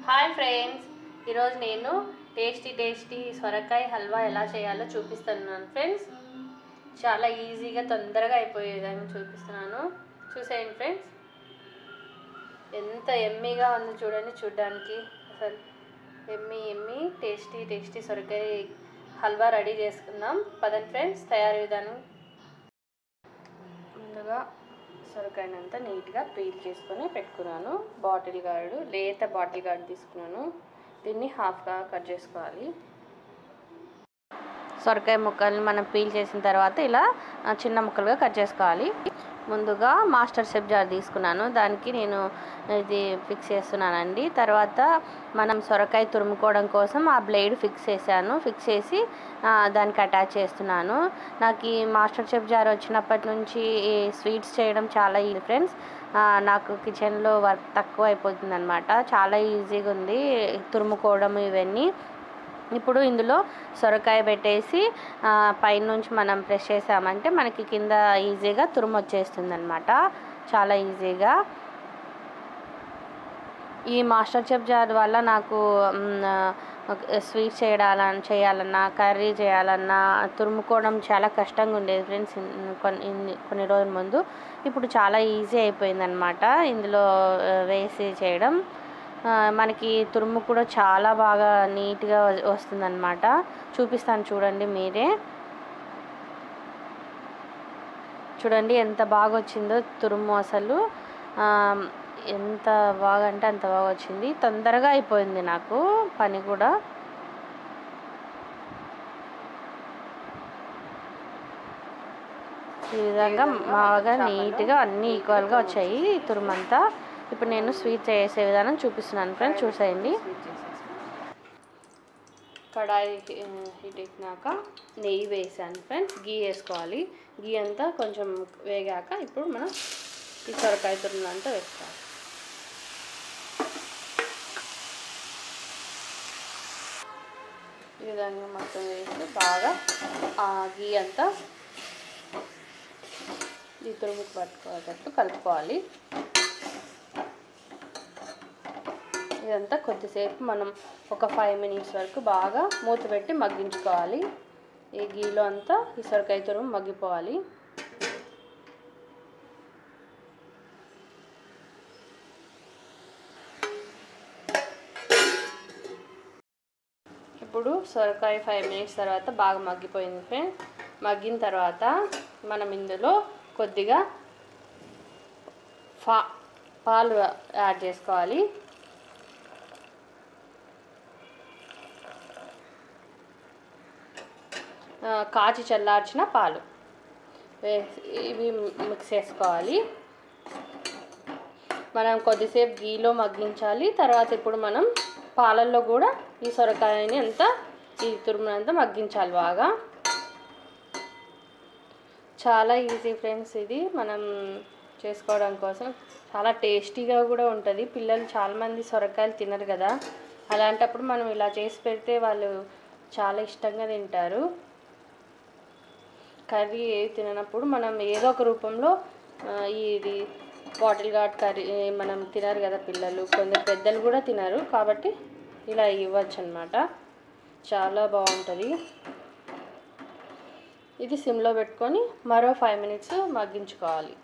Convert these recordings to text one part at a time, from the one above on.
Hi friends ఈరోజు నేను tasty tasty సొరకాయ హల్వా ఎలా చేయాలో చూపిస్తున్నాను ఫ్రెండ్స్ చాలా ఈజీగా తొందరగా అయిపోయే విధంగా చూపిస్తున్నాను చూసేయండి ఫ్రెండ్స్ ఎంత ఎమ్మీగా ఉందో చూడండి చూడడానికి అసలు ఎమ్మీ ఎమ్మీ టేస్టీ టేస్టీ సొరకాయ హల్వా రెడీ చేసుకుందాం పదండి ఫ్రెండ్స్ తయారీ విధానం ముందుగా సొరకాయనంతా నీట్గా పీల్ చేసుకొని పెట్టుకున్నాను బాటిల్ గార్డు లేత బాటిల్ గార్డు తీసుకున్నాను దీన్ని హాఫ్గా కట్ చేసుకోవాలి సొరకాయ ముక్కల్ని మనం పీల్ చేసిన తర్వాత ఇలా ఆ, చిన్న ముక్కలుగా కట్ చేసుకోవాలి ముందుగా మాస్టర్ షెఫ్ జార్ తీసుకున్నాను దానికి నేను ఇది ఫిక్స్ చేస్తున్నానండి తర్వాత మనం సొరకాయ తురుముకోవడం కోసం ఆ బ్లేడ్ ఫిక్స్ చేశాను ఫిక్స్ చేసి ఆ, దానికి అటాచ్ చేస్తున్నాను నాకు ఈ మాస్టర్ షెఫ్ జార్ వచ్చినప్పటి నుంచి ఈ స్వీట్స్ చేయడం చాలా ఈజీ ఫ్రెండ్స్ నాకు కిచెన్లో వర్క్ తక్కువ అయిపోతుంది అనమాట చాలా ఈజీగా ఉంది తురుముకోవడం ఇవన్నీ ఇప్పుడు ఇందులో సొరకాయ పెట్టేసి ఆ, పైనుంచి మనం ప్రెస్ చేసామంటే మనకి కింద ఈజీగా తురుము వచ్చేస్తుంది అనమాట చాలా ఈజీగా ఈ మాస్టర్ చెఫ్ జార్ వల్ల నాకు స్వీట్ చేయాలని చేయాలన్నా కర్రీ చేయాలన్నా తురుముకోవడం చాలా కష్టంగా ఉండేది ఫ్రెండ్స్ కొన్ని ఇన్ని- కొన్ని రోజుల ముందు ఇప్పుడు చాలా ఈజీ అయిపోయిందనమాట ఇందులో ఆ, వేసి చేయడం ఆ, మనకి తురుము కూడా చాలా బాగా నీట్గా వస్తుందన్నమాట చూపిస్తాను చూడండి మీరే చూడండి ఎంత బాగా వచ్చిందో తురుము అసలు ఆ, ఎంత బాగా అంటే అంత బాగా వచ్చింది తొందరగా అయిపోయింది నాకు పని కూడా ఈ విధంగా బాగా నీట్గా అన్నీ ఈక్వల్గా వచ్చాయి ఈ తురుమంతా ఇప్పుడు నేను స్వీట్ చేసే విధానం చూపిస్తున్నాను ఫ్రెండ్స్ చూసేయండి కడాయి ఆ, హీట్ ఎక్కినాక నెయ్యి వేసాను ఫ్రెండ్స్ గీ వేసుకోవాలి గీ అంతా కొంచెం వేగాక ఇప్పుడు మనం ఈ సొరకాయ తురుము అంతా వేసుకోవాలి ఈ విధంగా మొత్తం వేసి బాగా ఆ గీ అంతా ఈ తురుముకు పట్టుకోవాలట్టు కలుపుకోవాలి ఇదంతా కొద్దిసేపు మనం ఒక ఫైవ్ మినిట్స్ వరకు బాగా మూత పెట్టి మగ్గించుకోవాలి ఈ గీలో అంతా ఈ సొరకాయ తురుము మగ్గిపోవాలి ఇప్పుడు సొరకాయ ఫైవ్ మినిట్స్ తర్వాత బాగా మగ్గిపోయింది ఫ్రెండ్స్ మగ్గిన తర్వాత మనం ఇందులో కొద్దిగా ఫా పాలు యాడ్ చేసుకోవాలి ఆ, కాచి చల్లార్చిన పాలు వేసి ఇవి మిక్స్ చేసుకోవాలి మనం కొద్దిసేపు గీలో మగ్గించాలి తర్వాత ఇప్పుడు మనం పాలల్లో కూడా ఈ సొరకాయని అంతా ఈ తురుమునంతా మగ్గించాలి బాగా చాలా ఈజీ ఫ్రెండ్స్ ఇది మనం చేసుకోవడం కోసం చాలా టేస్టీగా కూడా ఉంటుంది పిల్లలు చాలామంది సొరకాయలు తినరు కదా అలాంటప్పుడు మనం ఇలా చేసి పెడితే వాళ్ళు చాలా ఇష్టంగా తింటారు కర్రీ ఏది తిననప్పుడు మనం ఏదో ఒక రూపంలో ఆ, ఇది బాటిల్ గార్డ్ కర్రీ మనం తినరు కదా పిల్లలు కొందరు పెద్దలు కూడా తినరు కాబట్టి ఇలా ఇవ్వచ్చు అనమాట చాలా బాగుంటుంది ఇది సిమ్లో పెట్టుకొని మరో ఫైవ్ మినిట్స్ మగ్గించుకోవాలి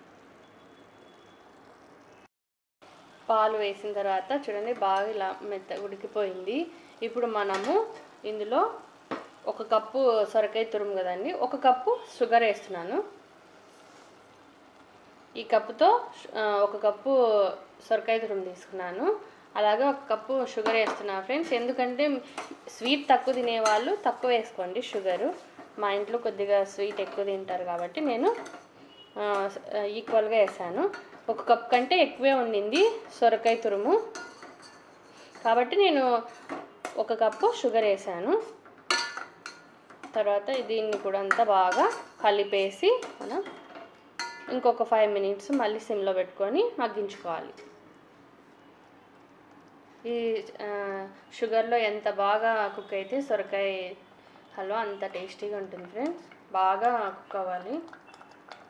పాలు వేసిన తర్వాత చూడండి బాగా ఇలా మెత్త ఉడికిపోయింది ఇప్పుడు మనము ఇందులో ఒక కప్పు సొరకాయ తురుము కదండి ఒక కప్పు షుగర్ వేస్తున్నాను ఈ కప్పుతో ఆ, ఒక కప్పు సొరకాయ తురుము తీసుకున్నాను అలాగే ఒక కప్పు షుగర్ వేస్తున్నాను ఫ్రెండ్స్ ఎందుకంటే స్వీట్ తక్కువ తినేవాళ్ళు తక్కువ వేసుకోండి షుగరు మా ఇంట్లో కొద్దిగా స్వీట్ ఎక్కువ తింటారు కాబట్టి నేను ఆ, ఈక్వల్గా వేసాను ఒక కప్ కంటే ఎక్కువే ఉండింది సొరకాయ తురుము కాబట్టి నేను ఒక కప్పు షుగర్ వేసాను తర్వాత దీన్ని కూడా అంతా బాగా కలిపేసి మనం ఇంకొక ఫైవ్ మినిట్స్ మళ్ళీ సిమ్లో పెట్టుకొని మగ్గించుకోవాలి ఈ ఆ, షుగర్లో ఎంత బాగా కుక్ అయితే సొరకాయ హల్వా అంత టేస్టీగా ఉంటుంది ఫ్రెండ్స్ బాగా కుక్ అవ్వాలి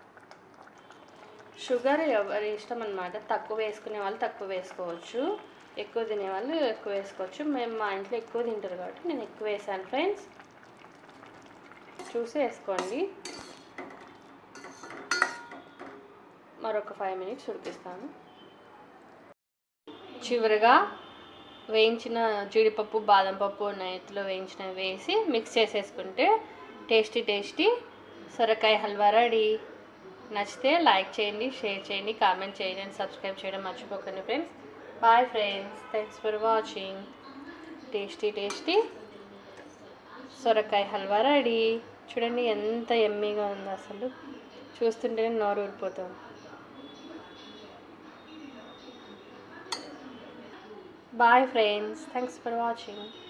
షుగర్ ఎవరి ఇష్టం అనమాట తక్కువ వేసుకునే వాళ్ళు తక్కువ వేసుకోవచ్చు ఎక్కువ తినే వాళ్ళు ఎక్కువ వేసుకోవచ్చు మేము మా ఇంట్లో ఎక్కువ తింటారు కాబట్టి నేను ఎక్కువ వేసాను ఫ్రెండ్స్ చూసి వేసుకోండి మరొక ఫైవ్ మినిట్స్ ఉడికిస్తాను చివరిగా వేయించిన జీడిపప్పు బాదం పప్పు నెయ్యిలో వేయించినవి వేసి మిక్స్ చేసేసుకుంటే టేస్టీ టేస్టీ సొరకాయ హల్వా రెడీ నచ్చితే లైక్ చేయండి షేర్ చేయండి కామెంట్ చేయండి అండ్ సబ్స్క్రైబ్ చేయడం మర్చిపోకండి friends bye friends thanks for watching tasty tasty సొరకాయ హల్వా రెడీ చూడండి ఎంత ఎమ్మీగా ఉందో అసలు చూస్తుంటేనే నోరు ఊరిపోతుంది Bye friends. Thanks for watching.